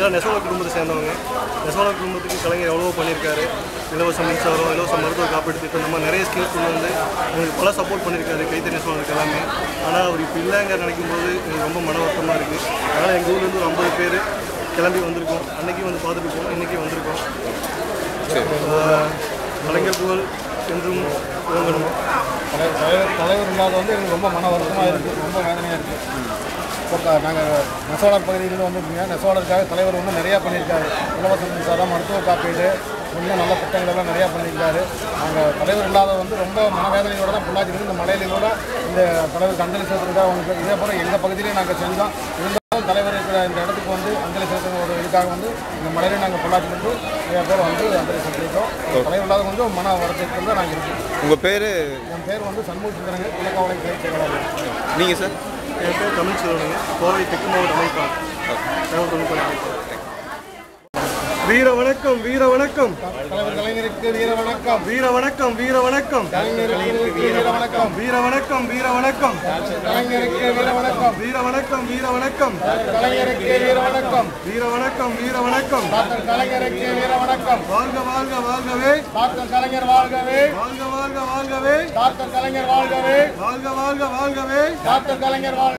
எல்லாம் நெசவாளர் குடும்பத்தை சேர்ந்தவங்க நெசவாளர் குடும்பத்துக்கு கலைஞர் எவ்வளவோ பண்ணியிருக்காரு இலவச மின்சாரம் இலவச மருத்துவ காப்பீடு திட்டம் இந்த மாதிரி நிறைய ஸ்கீம்ஸ் கொண்டு வந்து எங்களுக்கு பல சப்போர்ட் பண்ணியிருக்காரு கைத்தறி நெசவாளருக்கு எல்லாமே ஆனால் அவர் இப்போ இல்லைங்க நினைக்கும் போது எனக்கு ரொம்ப மன வருத்தமாக இருக்குது அதனால் எங்கள் ஊர்லேருந்து ஒரு ஐம்பது பேர் கிளம்பி வந்திருக்கோம் அன்னைக்கு வந்து பார்த்துட்டு போனோம் இன்றைக்கி வந்திருக்கோம் ஆஹ் கலைஞர் புகழ் என்றும் ஓங்கணும் தலைவர் தலைவர் தலைவர் இல்லாத வந்து எங்களுக்கு ரொம்ப மன வருத்தமாக இருக்குது ரொம்ப வேதனையாக இருக்குது இப்போ நாங்கள் நெசவாளர் பகுதியிலேருந்து வந்திருக்கீங்க நெசவாளருக்காக தலைவர் வந்து நிறையா பண்ணியிருக்காரு இலவச மின்சாரம் மருத்துவ காப்பீடு இன்னும் நல்ல திட்டங்கள் எல்லாம் நிறையா பண்ணியிருக்காரு நாங்கள் தலைவர் இல்லாத வந்து ரொம்ப மனவேதனையோட தான் பொள்ளாச்சியிலிருந்து இந்த மலையில கூட இந்த தலைவருக்கு அஞ்சலி செலுத்துறதுக்காக வந்து இதே போல் எங்கள் பகுதியிலேயே நாங்கள் செஞ்சோம் இருந்தாலும் தலைவர் இருக்கிற இந்த இடத்துக்கு வந்து அஞ்சலி செலுத்துற ஒரு இதுக்காக வந்து இந்த மலையில நாங்கள் பொள்ளாச்சியிலிருந்து நிறைய பேர் வந்து அஞ்சலி செலுத்திருக்கோம் தலைவர் இல்லாத கொஞ்சம் மன வருத்தத்தில் தான் நாங்கள் இருக்கோம் உங்கள் பேர் என் பேர் வந்து சண்முக சுந்தரங்க இலக்காவளை கிளை செயலாளர் நீங்கள் சார் என் பேர் தமிழ் செல்வனுங்க கோவை தெற்கு மாவட்ட அமைப்பாளர் தகவல் தொழில்நுட்ப வீர வணக்கம் வீர வணக்கம் தலைவர் கலைஞருக்கு வீர வணக்கம் வீர வணக்கம் வீர வணக்கம் கலைஞருக்கு வீர வணக்கம் வீர வணக்கம் வீர வணக்கம் கலைஞருக்கு வீர வணக்கம் வீர வணக்கம் வீர வணக்கம் கலைஞருக்கு வீர வணக்கம் வீர வணக்கம் வீர வணக்கம் டாக்டர் கலைஞருக்கு வீர வணக்கம் வாழ்க வாழ்க வாழ்கவே டாக்டர் கலைஞர் வாழ்கவே வாழ்க வாழ்க வாழ்கவே டாக்டர் கலைஞர் வாழ்கவே வாழ்க வாழ்க வாழ்கவே டாக்டர் கலைஞர் வாழ்க